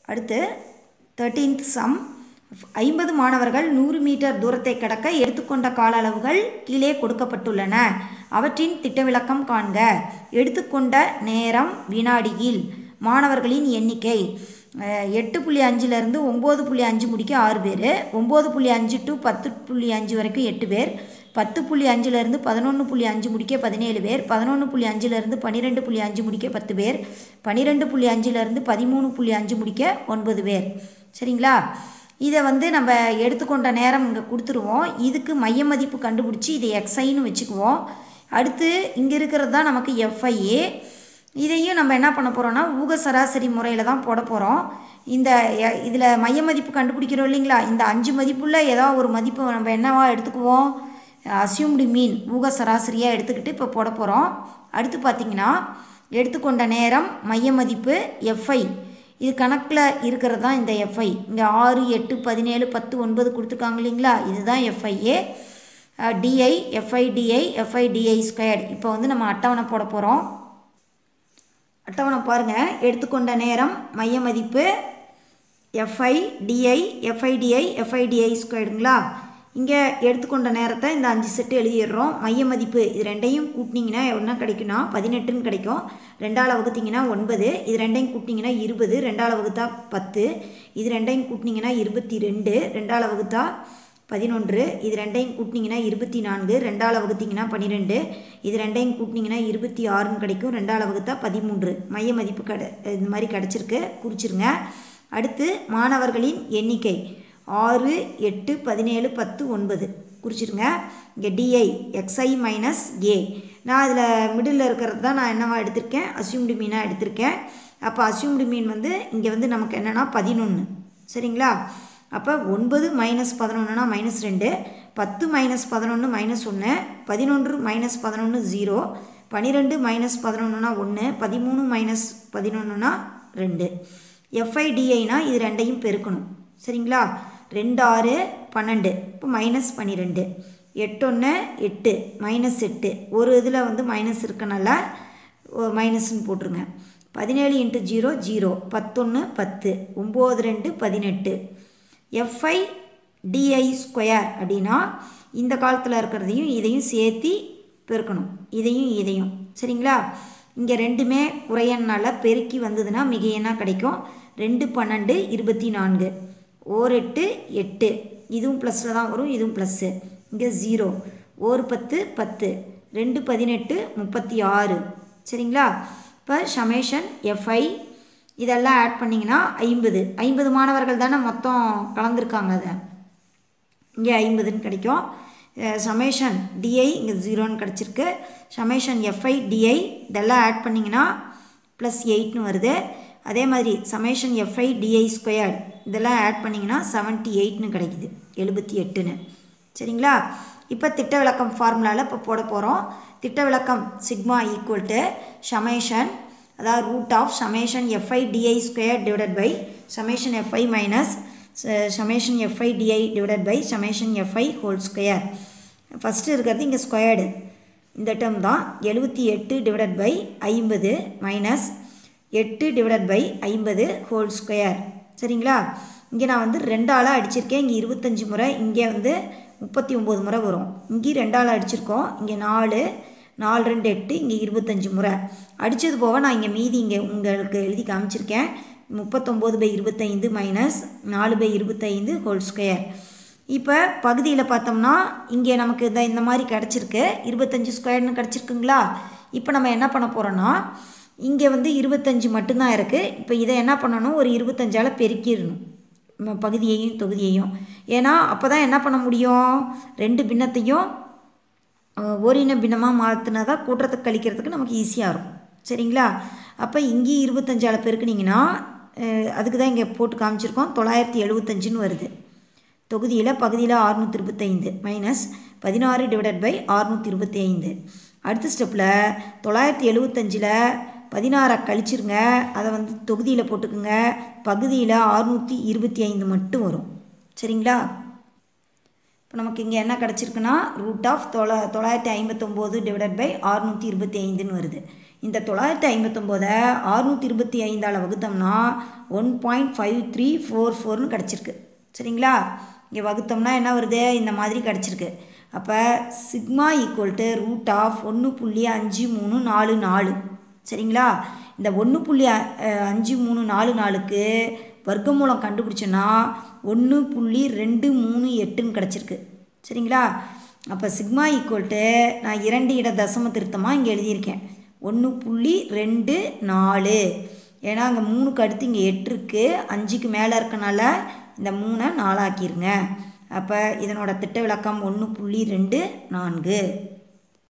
அடுத்து thirteenth some ஐம்பது மாணவர்கள் நூறு மீட்டர் தூரத்தை கடக்க எடுத்துக்கொண்ட கால அளவுகள் கீழே கொடுக்கப்பட்டுள்ளன அவற்றின் திட்ட விளக்கம் காண்க எடுத்துக்கொண்ட நேரம் வினாடியில் மாணவர்களின் எண்ணிக்கை அஹ், எட்டு புள்ளி அஞ்சுலேருந்து ஒம்பது புள்ளி அஞ்சு முடிக்க ஆறு பேர் ஒம்பது புள்ளி அஞ்சு டு பத்து புள்ளி அஞ்சு வரைக்கும் எட்டு பேர் பத்து புள்ளி அஞ்சுலேருந்து பதினொன்று புள்ளி அஞ்சு முடிக்க பதினேழு பேர் பதினொன்று புள்ளி அஞ்சுலேருந்து பன்னிரெண்டு புள்ளி அஞ்சு முடிக்க பத்து பேர் பன்னிரெண்டு புள்ளி அஞ்சுலேருந்து பதிமூணு புள்ளி அஞ்சு முடிக்க ஒன்பது பேர் சரிங்களா இதை வந்து நம்ம எடுத்துக்கொண்ட நேரம் இங்கே கொடுத்துருவோம் இதுக்கு மைய மதிப்பு கண்டுபிடிச்சி இதை எக்ஸ்ஐன்னு வச்சுக்குவோம் அடுத்து இங்கே இருக்கிறது தான் நமக்கு எஃப்ஐஏ இதையும் நம்ம என்ன பண்ண போகிறோம்னா ஊக சராசரி முறையில் தான் போட போகிறோம் இந்த இதில் மைய மதிப்பு கண்டுபிடிக்கிறோம் இல்லைங்களா இந்த அஞ்சு மதிப்புள்ள ஏதோ ஒரு மதிப்பை நம்ம என்னவா எடுத்துக்குவோம் அசியூம்டு மீன் ஊக சராசரியாக எடுத்துக்கிட்டு இப்போ போட போகிறோம் அடுத்து பார்த்திங்கன்னா எடுத்துக்கொண்ட நேரம் மைய மதிப்பு எஃப்ஐ இது கணக்கில் இருக்கிறது தான் இந்த எஃப்ஐ இங்கே ஆறு எட்டு பதினேழு பத்து ஒன்பது கொடுத்துருக்காங்க இல்லைங்களா இதுதான் F I A D I F I D I F I D I squared இப்போ வந்து நம்ம அட்டவணை போட போகிறோம் அட்டவணை பாருங்கள் எடுத்துக்கொண்ட நேரம் மைய மதிப்பு எஃப்ஐ டிஐ எஃப்ஐடிஐ எஃப்ஐடிஐ ஸ்கொயர்டுங்களா இங்கே எடுத்துக்கொண்ட நேரத்தை இந்த அஞ்சு செட்டு எழுதிடுறோம் மைய மதிப்பு இது ரெண்டையும் கூட்டினீங்கன்னா என்ன கிடைக்குன்னா பதினெட்டுன்னு கிடைக்கும் ரெண்டால் வகுத்தீங்கன்னா ஒன்பது இது ரெண்டையும் கூட்டினீங்கன்னா இருபது ரெண்டால் வகுத்தா பத்து இது ரெண்டையும் கூட்டினீங்கன்னா இருபத்தி ரெண்டு ரெண்டால் வகுத்தா பதினொன்று இது ரெண்டையும் கூட்டினீங்கன்னா இருபத்தி நான்கு ரெண்டால் வகுத்தீங்கன்னா பன்னிரெண்டு இது ரெண்டையும் கூட்டினீங்கன்னா இருபத்தி ஆறுன்னு கிடைக்கும் ரெண்டால் வகுத்தா பதிமூன்று மைய மதிப்பு கடை இந்த மாதிரி கிடச்சிருக்கு குறிச்சிருங்க அடுத்து மாணவர்களின் எண்ணிக்கை ஆறு எட்டு பதினேழு பத்து ஒன்பது குறிச்சிருங்க இங்கே டிஐ எக்ஸ்ஐ மைனஸ் ஏ நான் அதில் மிடில் இருக்கிறது தான் நான் என்னவா எடுத்திருக்கேன் அசியூம்டு மீனாக எடுத்திருக்கேன் அப்போ அசியூம்டு மீன் வந்து இங்கே வந்து நமக்கு என்னென்னா பதினொன்று சரிங்களா அப்போ ஒன்பது மைனஸ் பதினொன்றுனா மைனஸ் ரெண்டு பத்து மைனஸ் பதினொன்று மைனஸ் ஒன்று பதினொன்று மைனஸ் பதினொன்று ஜீரோ பன்னிரெண்டு மைனஸ் பதினொன்றுனா ஒன்று பதிமூணு மைனஸ் பதினொன்றுனா ரெண்டு எஃப்ஐடிஐனா இது ரெண்டையும் பெருக்கணும் சரிங்களா ரெண்டு ஆறு பன்னெண்டு இப்போ மைனஸ் பன்னிரெண்டு எட்டொன்று எட்டு மைனஸ் எட்டு ஒரு இதில் வந்து மைனஸ் இருக்கனால மைனஸ்ன்னு போட்டுருங்க பதினேழு இன்ட்டு ஜீரோ ஜீரோ பத்தொன்று பத்து ஒம்பது ரெண்டு பதினெட்டு எஃப்ஐ டிஐ ஸ்கொயர் அப்படின்னா இந்த காலத்தில் இருக்கிறதையும் இதையும் சேர்த்து பெருக்கணும் இதையும் இதையும் சரிங்களா இங்கே ரெண்டுமே குறையனால பெருக்கி வந்ததுன்னா மிகையனா கிடைக்கும் ரெண்டு பன்னெண்டு இருபத்தி நான்கு ஓர் எட்டு எட்டு இதுவும் ப்ளஸில் தான் வரும் இதுவும் ப்ளஸ்ஸு இங்கே ஜீரோ ஒரு பத்து பத்து ரெண்டு பதினெட்டு முப்பத்தி ஆறு சரிங்களா இப்போ ஷமேஷன் எஃப்ஐ இதெல்லாம் ஆட் பண்ணிங்கன்னா ஐம்பது ஐம்பது மாணவர்கள் தானே மொத்தம் கலந்துருக்காங்க அதை இங்கே ஐம்பதுன்னு கிடைக்கும் சமேஷன் டிஐ இங்கே ஜீரோன்னு கிடச்சிருக்கு சமேஷன் எஃப்ஐ டிஐ இதெல்லாம் ஆட் பண்ணிங்கன்னா ப்ளஸ் எயிட்னு வருது அதே மாதிரி சமேஷன் எஃப்ஐ டிஐ ஸ்கொயர்டு இதெல்லாம் ஆட் பண்ணிங்கன்னா செவன்ட்டி எயிட்னு கிடைக்குது எழுபத்தி எட்டுன்னு சரிங்களா இப்போ திட்ட விளக்கம் ஃபார்முலாவில் இப்போ போட போகிறோம் திட்ட விளக்கம் சிக்மா ஈக்குவல் டு சமேஷன் அதாவது root of summation F I D I square divided by summation F I minus summation F I D I divided by summation F I whole square first இருக்கிறது இங்கே ஸ்கொயர்டு இந்த டேர்ம் தான் எழுபத்தி எட்டு டிவைடட் பை ஐம்பது மைனஸ் எட்டு டிவைடட் பை ஐம்பது ஹோல் ஸ்கொயர் சரிங்களா இங்கே நான் வந்து ரெண்டாளாக அடிச்சிருக்கேன் இங்கே இருபத்தஞ்சி முறை இங்கே வந்து முப்பத்தி ஒம்பது முறை வரும் இங்கேயும் ரெண்டாளாக அடிச்சிருக்கோம் இங்கே நாலு நாலு ரெண்டு எட்டு இங்கே இருபத்தஞ்சி முறை அடித்தது போக நான் இங்கே மீதி இங்கே உங்களுக்கு எழுதி காமிச்சிருக்கேன் முப்பத்தொம்போது பை இருபத்தைந்து மைனஸ் நாலு பை இருபத்தைந்து ஹோல் ஸ்கொயர் இப்போ பகுதியில் பார்த்தோம்னா இங்கே நமக்கு இந்த இந்த மாதிரி கிடச்சிருக்கு இருபத்தஞ்சி ஸ்கொயர்னு கிடச்சிருக்குங்களா இப்போ நம்ம என்ன பண்ண போகிறோன்னா இங்கே வந்து இருபத்தஞ்சி மட்டும்தான் இருக்குது இப்போ இதை என்ன பண்ணணும் ஒரு இருபத்தஞ்சால் பெருக்கிடணும் நம்ம பகுதியையும் தொகுதியையும் ஏன்னா அப்போ தான் என்ன பண்ண முடியும் ரெண்டு பின்னத்தையும் ஓரின பின்னமாக மாற்றினா தான் கூட்டுறதுக்கு கழிக்கிறதுக்கு நமக்கு ஈஸியாக இருக்கும் சரிங்களா அப்போ இங்கேயும் இருபத்தஞ்சால் பெருக்குனிங்கன்னா அதுக்கு தான் இங்கே போட்டு காமிச்சிருக்கோம் தொள்ளாயிரத்தி எழுபத்தஞ்சுன்னு வருது தொகுதியில் பகுதியில் அறுநூற்றி இருபத்தைந்து மைனஸ் பதினாறு டிவைடட் பை அறுநூற்றி இருபத்தி ஐந்து அடுத்த ஸ்டெப்பில் தொள்ளாயிரத்தி எழுபத்தஞ்சில் பதினாறை கழிச்சிருங்க அதை வந்து தொகுதியில் போட்டுக்குங்க பகுதியில் அறுநூற்றி இருபத்தி ஐந்து மட்டும் வரும் சரிங்களா இப்போ நமக்கு இங்கே என்ன கிடச்சிருக்குன்னா ரூட் ஆஃப் தொள்ள தொள்ளாயிரத்தி ஐம்பத்தொம்போது டிவைடட் பை அறுநூற்றி இருபத்தி ஐந்துன்னு வருது இந்த தொள்ளாயிரத்தி ஐம்பத்தொம்போதை அறுநூற்றி இருபத்தி ஐந்தால் வகுத்தோம்னா one point five three four ஃபோர்னு கிடச்சிருக்கு சரிங்களா இங்கே வகுத்தோம்னா என்ன வருது இந்த மாதிரி கிடச்சிருக்கு அப்போ sigma equal to root of ஒன்று புள்ளி அஞ்சு மூணு நாலு நாலு சரிங்களா இந்த ஒன்று புள்ளி அஞ்சு மூணு நாலு நாலுக்கு வர்க்கமூலம் கண்டுபிடிச்சோன்னா ஒன்று புள்ளி ரெண்டு மூணு எட்டுன்னு கிடச்சிருக்கு சரிங்களா அப்போ சிக்மா ஈக்குவல் டு நான் இரண்டு இட தசம திருத்தமாக இங்கே எழுதியிருக்கேன் ஒன்று புள்ளி ரெண்டு நாலு ஏன்னா அங்கே மூணுக்கு அடுத்து இங்கே எட்டு இருக்குது அஞ்சுக்கு மேலே இருக்கனால இந்த மூணை நாலாக்கிருங்க அப்போ இதனோட திட்ட விளக்கம் ஒன்று புள்ளி ரெண்டு நான்கு